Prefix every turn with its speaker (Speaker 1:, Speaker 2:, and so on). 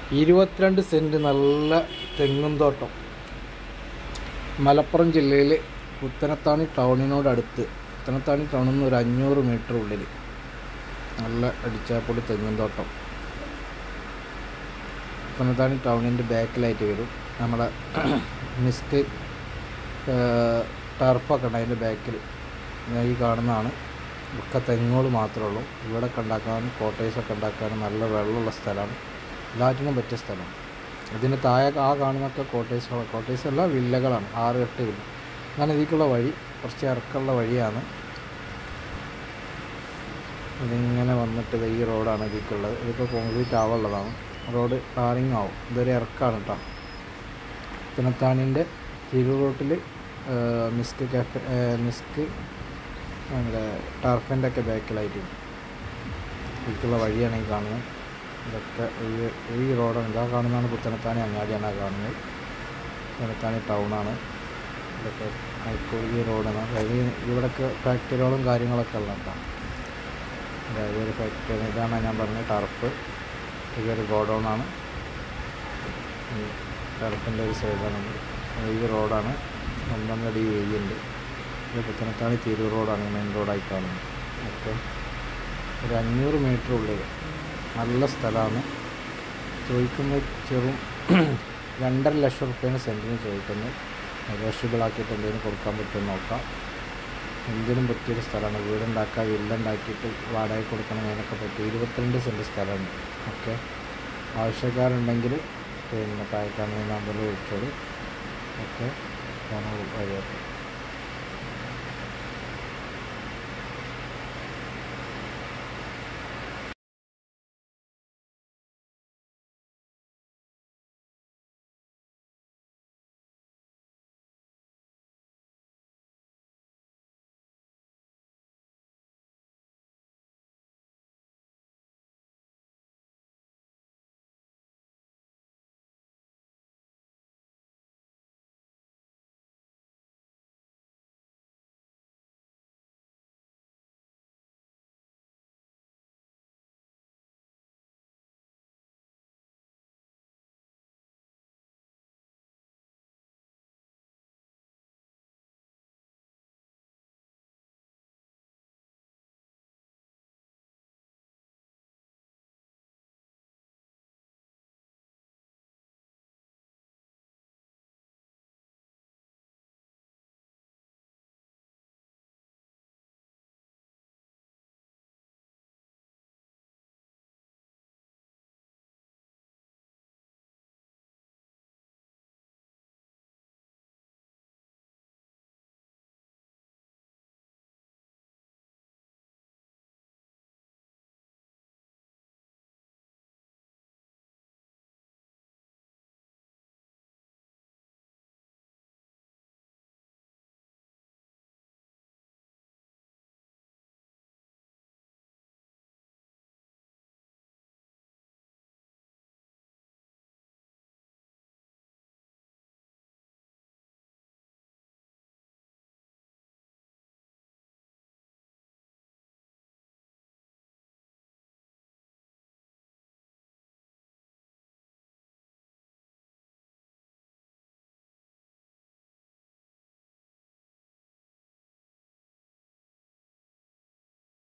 Speaker 1: ഇരുപത്തിരണ്ട് സെൻറ്റ് നല്ല തെങ്ങും തോട്ടം മലപ്പുറം ജില്ലയിൽ പുത്തനത്താണി ടൗണിനോടടുത്ത് പുത്തനത്താണി ടൗണിൽ നിന്ന് ഒരു അഞ്ഞൂറ് മീറ്റർ ഉള്ളിൽ നല്ല അടിച്ചാപ്പൊളി തെങ്ങും തോട്ടം പുത്തനത്താണി ടൗണിൻ്റെ ബാക്കിലായിട്ട് വരും നമ്മുടെ മിസ്റ്റ് ടർഫൊക്കെ ഉണ്ട് അതിൻ്റെ ബാക്കിൽ ഈ കാണുന്നതാണ് ഒക്കെ തെങ്ങുകൾ മാത്രമേ ഉള്ളൂ ഇവിടെ ഉണ്ടാക്കാനും കോട്ടേഴ്സൊക്കെ ഉണ്ടാക്കാനും നല്ല വെള്ളമുള്ള സ്ഥലമാണ് എല്ലാറ്റിനും പറ്റിയ സ്ഥലമാണ് ഇതിന് താഴെ ആ കാണുന്നൊക്കെ കോട്ടേഴ്സ് കോട്ടേഴ്സ് അല്ല വില്ലകളാണ് ആറ് എട്ട് വില്ല അങ്ങനെ ഇതിലേക്കുള്ള വഴി കുറച്ച് ഇറക്കമുള്ള വഴിയാണ് ഇതിങ്ങനെ വന്നിട്ട് ദേ ഈ റോഡാണ് ഇതിലേക്കുള്ളത് ഇതിപ്പോൾ കോൺക്രീറ്റ് ആവുള്ളതാണ് റോഡ് ടാറിങ് ആവും ഇതൊരു ഇറക്കാണ് കേട്ടോ പുനത്താണിൻ്റെ തിരു റോട്ടിൽ മിസ്ക് കാഫെ മിസ്ക് നമ്മുടെ ടർഫിൻ്റെ ഒക്കെ ബാക്കിലായിട്ട് ഇതിലേക്കുള്ള വഴിയാണ് ഈ കാണുന്നത് ഇതൊക്കെ ഈ ഈ റോഡാണ് ഇതാ കാണുന്നതാണ് പുത്തനത്താണി അങ്ങാടിയാണ് ആ കാണുന്നത് പുത്തനത്താണി ടൗണാണ് ഇതൊക്കെ ഹൈക്കോടതി ഈ റോഡാണ് അതായത് ഇവിടെയൊക്കെ ഫാക്ടറികളും കാര്യങ്ങളൊക്കെ ഉള്ള കേട്ടോ അതായത് ഒരു ഫാക്ടറി ഇതാണ് ഞാൻ പറഞ്ഞ ടർഫ് ഇതൊരു ഗോഡൗണാണ് ഈ ടർഫിൻ്റെ ഒരു സൈഡാണ് ഈ റോഡാണ് ഒന്നൊന്നടി ഏരിയുണ്ട് ഇത് പുത്തനത്താണി തിരൂർ റോഡാണ് മെയിൻ റോഡായി കാണുന്നത് ഓക്കെ ഒരു അഞ്ഞൂറ് മീറ്റർ ഉള്ളിൽ നല്ല സ്ഥലമാണ് ചോദിക്കുമ്പോൾ ചെറും രണ്ടര ലക്ഷം റുപ്യാണ് സെൻറ്റിന് ചോദിക്കുന്നത് നെഗോഷ്യബിൾ ആക്കിയിട്ട് എന്തെങ്കിലും കൊടുക്കാൻ പറ്റുമെന്ന് നോക്കാം എന്തിനും പറ്റിയൊരു സ്ഥലമാണ് വീടുണ്ടാക്കുക വില്ലുണ്ടാക്കിയിട്ട് വാടക കൊടുക്കണം അതിനൊക്കെ പറ്റും ഇരുപത്തിരണ്ട് സെൻറ്റ് സ്ഥലമുണ്ട് ഓക്കെ ആവശ്യക്കാരുണ്ടെങ്കിൽ പിന്നെ താഴെ കാണുന്ന നമ്പറിൽ വിളിച്ചോളൂ ഓക്കെ ഞാൻ വഴിയാക്കാം